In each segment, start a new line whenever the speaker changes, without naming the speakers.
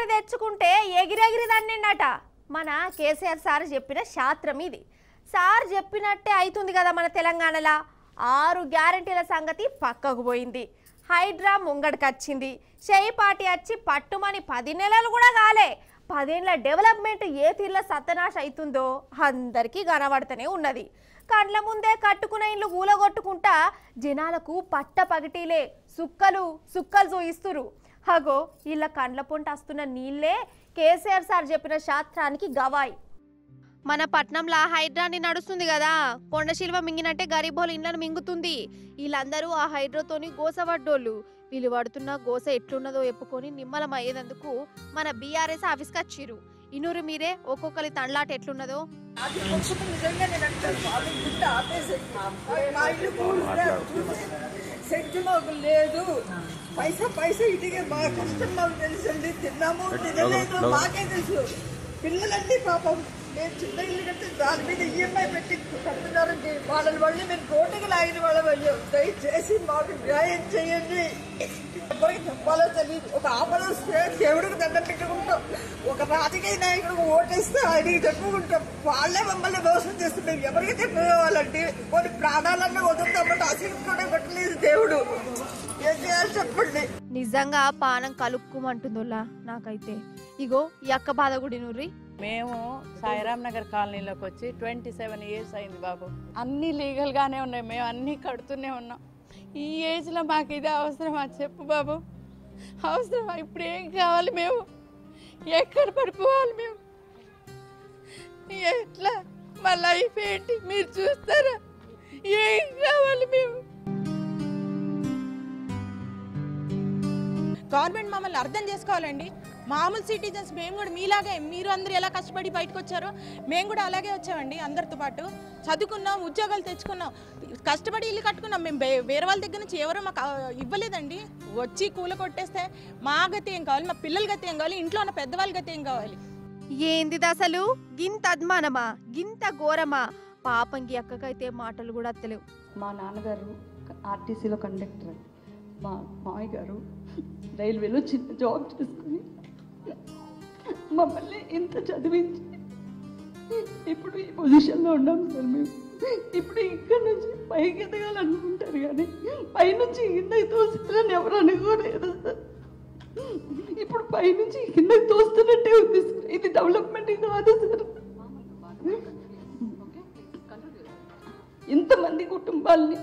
తెచ్చుకుంటే ఎగిరెగిరి దండిండట మన కేసీఆర్ సార్ చెప్పిన శాస్త్రం ఇది సార్ చెప్పినట్టే అవుతుంది కదా మన తెలంగాణలో ఆరు గ్యారంటీల సంగతి పక్కకు పోయింది హైడ్రా ముంగడికి వచ్చింది షెయి పార్టీ వచ్చి పట్టుమని పది నెలలు కూడా కాలే పదేళ్ల డెవలప్మెంట్ ఏ తీర్ల సత్యనాశ అవుతుందో అందరికీ కనబడుతూనే ఉన్నది కండ్ల ముందే కట్టుకున్న ఇల్లు గూలగొట్టుకుంటా జనాలకు పట్ట పగిటీలే సుక్కలు సుక్కలు చూయిస్తురు హగో వీళ్ళ కండ్ల పొంట వస్తున్న నీళ్ళే కేసీఆర్ సార్ చెప్పిన శాస్త్రానికి గవాయి మన పట్నంలో హైడ్రాని నడుస్తుంది కదా కొండ శిల్వ మింగినట్టే గరీబోలు ఇండ్లను మింగుతుంది వీళ్ళందరూ ఆ హైడ్రోతోని గోసపడ్డోళ్ళు వీళ్ళు పడుతున్న గోస ఎట్లున్నదో ఎప్పుకొని నిమ్మలం అయ్యేందుకు మన బీఆర్ఎస్ ఆఫీస్కి వచ్చిర్రు ఇనూరు మీరే ఒక్కొక్కరి తండ్లాట ఎట్లున్నదో
అది ఒక్కటి నిజంగా నేను అంటాను బాబు గుడ్డ ఆపేసి మా ఇల్లు కూలితే చూసి శక్తి మాకు లేదు పైసా పైసా ఇటుకే మా కష్టం మాకు తెలుసండి తిన్నాము తినలేదు మాకే తెలుసు పిల్లలన్నీ పాపం మేము చిన్న ఇల్లు కట్టి దాని మీద ఈఎంఐ పెట్టి కట్టున్నారండి వాళ్ళని మళ్ళీ మేము కోటకి లాగిన వాళ్ళం అయ్యో దయచేసి మాకు న్యాయం చేయండి ఎవరికి చెప్పాలో తెలియదు ఒక ఆపద వస్తే దేవుడికి దండం పెట్టుకుంటాం ఒక రాజకీయ నాయకుడికి ఓటేస్తే ఆయనకి చెప్పుకుంటాం వాళ్ళే మమ్మల్ని మోసం చేస్తే మేము ఎవరికి చెప్పుకోవాలండి కొన్ని ప్రాణాలన్నా వదులుతామంటే అసలు కూడా పెట్టలేదు దేవుడు ఏం చేయాలి చెప్పండి
నిజంగా పానం కలుక్కుమంటుందోలా నాకైతే ఇగో ఈ అక్క బాధ గుడి నూర్రి
మేము సాయిరామ్ నగర్ కాలనీలోకి వచ్చి ట్వంటీ సెవెన్ ఇయర్స్ అయింది బాబు అన్నీ లీగల్గానే ఉన్నాయి మేము అన్నీ కడుతూనే ఉన్నాం ఈ ఏజ్లో మాకు ఇది అవసరమా చెప్పు బాబు అవసరమా ఇప్పుడు ఏం కావాలి మేము ఎక్కడ పడిపోవాలి మేము ఎట్లా మా లైఫ్ ఏంటి మీరు చూస్తారా ఏం కావాలి మేము
గవర్నమెంట్ మమ్మల్ని అర్థం చేసుకోవాలండి మామూలు సిటిజన్స్ మేము కూడా మీలాగే మీరు అందరూ ఎలా కష్టపడి బయటకు వచ్చారో మేము కూడా అలాగే వచ్చామండి అందరితో పాటు చదువుకున్నాం ఉద్యోగాలు తెచ్చుకున్నాం కష్టపడి ఇల్లు కట్టుకున్నాం మేము బే- వేరే వాళ్ళ దగ్గర నుంచి ఎవరో మాకు ఆ, ఇవ్వలేదండి వచ్చి కూల కొట్టేస్తే మా గతి ఏం కావాలి మా పిల్లల గతి ఏం కావాలి ఇంట్లో ఉన్న పెద్దవాళ్ళ గతి ఏం కావాలి
ఏందిది అసలు గింత అద్మానమా గింత ఘోరమా పాపం గీ అక్కకైతే మాటలు కూడా అత్తలేవు
మా నాన్నగారు ఆర్టీసీలో కండక్టర్ మా మామయ్య గారు రైల్వేలో చిన్న జాబ్ చేసుకుని మమ్మల్ని ఇంత చదివించి ఇప్పుడు ఈ పొజిషన్లో ఉన్నాం సార్ మేము ఇప్పుడు ఇక్కడ నుంచి పైకి ఎదగాలనుకుంటారు కానీ పైనుంచి కిందకి తోస్తారని ఎవరు అనుకోలేదు సార్ ఇప్పుడు పైనుంచి కిందకి తోస్తున్నట్టే ఉంది సార్ ఇది డెవలప్మెంట్ కాదు సార్ ఇంతమంది కుటుంబాల్ని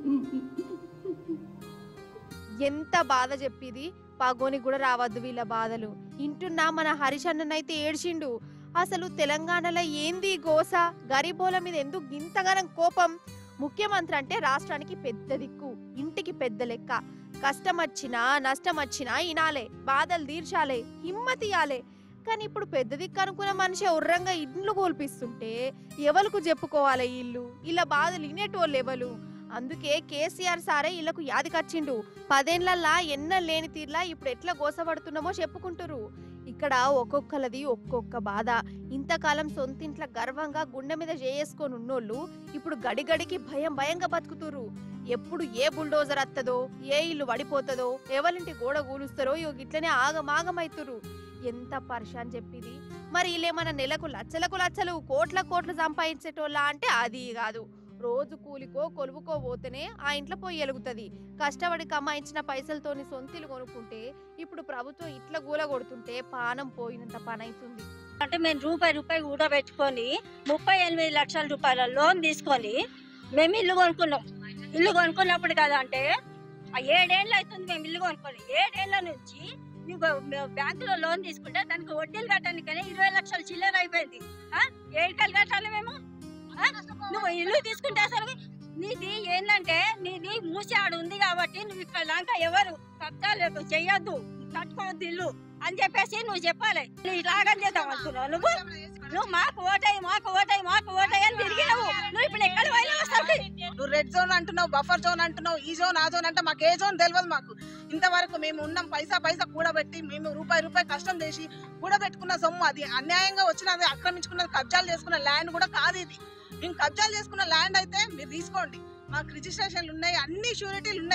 ఎంత బాధ చెప్పిది పగోని కూడా రావద్దు వీళ్ళ బాధలు ఇంటున్నా మన హరీష్ అన్ననైతే ఏడ్చిండు అసలు తెలంగాణలో ఏంది ఈ గోస గరీబోల మీద ఎందుకు గింతగానం కోపం ముఖ్యమంత్రి అంటే రాష్ట్రానికి పెద్ద దిక్కు ఇంటికి పెద్ద లెక్క కష్టం వచ్చినా నష్టం వచ్చినా ఇనాలే బాధలు తీర్చాలే హిమ్మతియాలే కానీ ఇప్పుడు పెద్ద దిక్కు అనుకున్న మనిషి ఉర్రంగా ఇండ్లు కోల్పిస్తుంటే ఎవరికి చెప్పుకోవాలి ఈ ఇల్లు ఇలా బాధలు ఇనేటోళ్ళు ఎవరు అందుకే కేసీఆర్ సారే ఇళ్లకు యాదికచ్చిండు పదేళ్లల్లా ఎన్న లేని తీర్లా ఇప్పుడు ఎట్లా గోసపడుతున్నామో చెప్పుకుంటురు ఇక్కడ ఒక్కొక్కలది ఒక్కొక్క బాధ ఇంతకాలం సొంతింట్ల గర్వంగా గుండె మీద చేసుకొని ఉన్నోళ్ళు ఇప్పుడు గడిగడికి భయం భయంగా బతుకుతురు ఎప్పుడు ఏ బుల్డోజర్ వత్తదో ఏ ఇల్లు పడిపోతుందో ఎవరింటి గోడ కూలుస్తారో ఇగో గిట్లనే ఆగమాగమైతురు ఎంత పరిశాన్ చెప్పిది మరి వీళ్ళేమన్నా నెలకు లచ్చలకు లచ్చలు కోట్ల కోట్లు సంపాదించేటోళ్ళ అంటే అది కాదు రోజు కూలికో కొలువుకో పోతేనే ఆ ఇంట్లో పోయి ఎలుగుతుంది కష్టపడి కమాయించిన పైసలతోని సొంతిలు కొనుక్కుంటే ఇప్పుడు ప్రభుత్వం ఇట్లా గూల కొడుతుంటే పానం పోయినంత పని అవుతుంది
అంటే మేము రూపాయి రూపాయి కూడా పెట్టుకొని ముప్పై ఎనిమిది లక్షల రూపాయల లోన్ తీసుకొని మేము ఇల్లు కొనుక్కున్నాం ఇల్లు కొనుక్కున్నప్పుడు కదా అంటే ఆ ఏడేళ్ళు అవుతుంది మేము ఇల్లు కొనుక్కొని ఏడేళ్ల నుంచి మీకు మేము బ్యాంకులో లోన్ తీసుకుంటే దానికి వడ్డీలు కట్టడానికనే ఇరవై లక్షల చిల్లర అయిపోయింది ఆ? ఏడికలు కట్టాలి మేము ఆ? నువ్వు ఇల్లు తీసుకుంటే అసలు నీది ఏంటంటే నీది మూసాడు ఉంది కాబట్టి నువ్వు ఇక్కడ దాకా ఎవరు కబ్జాలు చెయ్యొద్దు కట్టుకోవద్దు ఇల్లు అని చెప్పేసి నువ్వు చెప్పాలి నువ్వు ఇలాగని చేద్దాం అనుకున్నావు నువ్వు నువ్వు మాకు ఓటాయి మాకు ఓటాయి మాకు ఓటాయి అని తిరిగినావు నువ్వు ఇప్పుడు ఎక్కడ పోయినావు అసలు
నువ్వు రెడ్ జోన్ అంటున్నావు బఫర్ జోన్ అంటున్నావు ఈ జోన్ ఆ జోన్ అంటే మాకు ఏ జోన్ తెలియదు మాకు ఇంతవరకు మేము ఉన్నాం పైసా పైసా కూడబెట్టి మేము రూపాయి రూపాయి కష్టం చేసి కూడబెట్టుకున్న సొమ్ము అది అన్యాయంగా వచ్చినది ఆక్రమించుకున్నది కబ్జాలు చేసుకున్న ల్యాండ్ కూడా కాదు ఇది మేము కబ్జాలు చేసుకున్న ల్యాండ్ అయితే మీరు తీసుకోండి మాకు రిజిస్ట్రేషన్లు ఉన్నాయి అన్ని షూరిటీలు ఉన్నాయి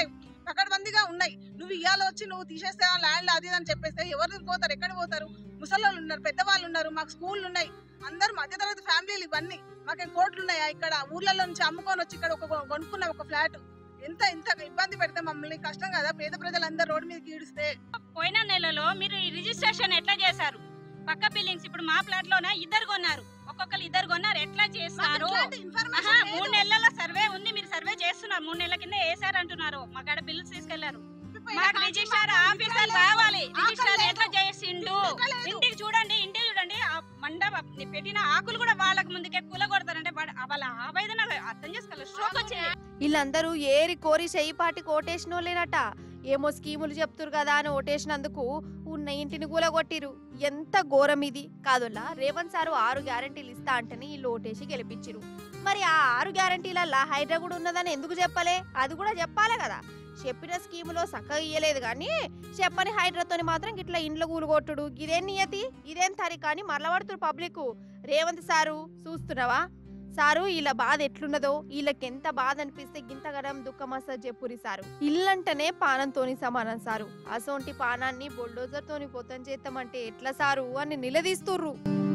పకడ్బందీగా ఉన్నాయి నువ్వు ఇయ్యాల వచ్చి నువ్వు తీసేస్తే ల్యాండ్ అది ఇది అని చెప్పేస్తే ఎవరు పోతారు ఎక్కడ పోతారు ముసలోళ్ళు ఉన్నారు పెద్దవాళ్ళు ఉన్నారు మాకు స్కూళ్ళు ఉన్నాయి అందరు మధ్యతరగతి ఫ్యామిలీలు ఇవన్నీ మాకేం కోట్లు ఉన్నాయా ఇక్కడ ఊర్లలో నుంచి అమ్ముకొని వచ్చి ఇక్కడ ఒక కొ- కొనుక్కున్న ఒక ఫ్లాట్ ఎంత ఇంత ఇబ్బంది పెడితే మమ్మల్ని కష్టం కదా పేద ప్రజలందరూ రోడ్డు మీదకి ఈడిస్తే
పోయిన నెలలో మీరు ఈ రిజిస్ట్రేషన్ ఎట్లా చేశారు పక్క బిల్డింగ్స్ ఇప్పుడు మా ఫ్లాట్ లోనే ఇద్దరు కొన్నారు ఒక్కొక్కరు ఇద్దరు కొన్నారు ఎట్లా
మాకు
చేస్తారు
ఇట్లాంటి
ఆహా,
information
మూడు
లేదు.
నెలల సర్వే ఉంది మీరు సర్వే చేస్తున్నారు మూడు నెలల కింద వేసారు అంటున్నారు మా కాడ బిల్స్ తీసుకెళ్లారు మాకు రిజిస్టర్ ఆఫీసర్ రావాలి రిజిస్టర్ ఎట్లా చేసిండు ఇంటికి చూడండి ఇంటికి చూడండి ఆ మండప పెట్టిన ఆకులు కూడా వాళ్ళకి ముందుకే కూల కొడతారంటే వాడు- వాళ్ళ ఆవేదన అర్థం చేసుకోవాలి స్ట్రోక్ వచ్చింది
వీళ్ళందరూ ఏరి కోరి చెయ్యిపాటి కోటేసినోళ్ళేనట ఏమో స్కీములు చెప్తురు కదా అని ఓటేసినందుకు ఉన్న ఇంటిని కూలగొట్టిరు ఎంత ఘోరం ఇది కాదులా రేవంత్ సారు ఆరు గ్యారంటీలు ఇస్తా అంటేనే వీళ్ళు ఓటేసి గెలిపించిరు మరి ఆ ఆరు గ్యారంటీలల్లా హైడ్రా కూడా ఉన్నదని ఎందుకు చెప్పలే అది కూడా చెప్పాలి కదా చెప్పిన స్కీములో చక్కగా ఇయ్యలేదు కానీ చెప్పని హైడ్రాతోని మాత్రం ఇట్లా ఇండ్ల కూలుగొట్టుడు ఇదేం నియతి ఇదేం తరి కానీ మరలబడుతుడు పబ్లిక్ రేవంత్ సారు చూస్తున్నావా సారు వీళ్ళ బాధ ఎట్లున్నదో వీళ్ళకి ఎంత బాధ అనిపిస్తే గింతగడం దుఃఖమస్త చెప్పురి సారు ఇల్లంటనే పానంతోని సమానం సారు అసోంటి పానాన్ని బొల్డోజర్ తోని పొత్తం చేస్తామంటే ఎట్లా సారు అని నిలదీస్తుర్రు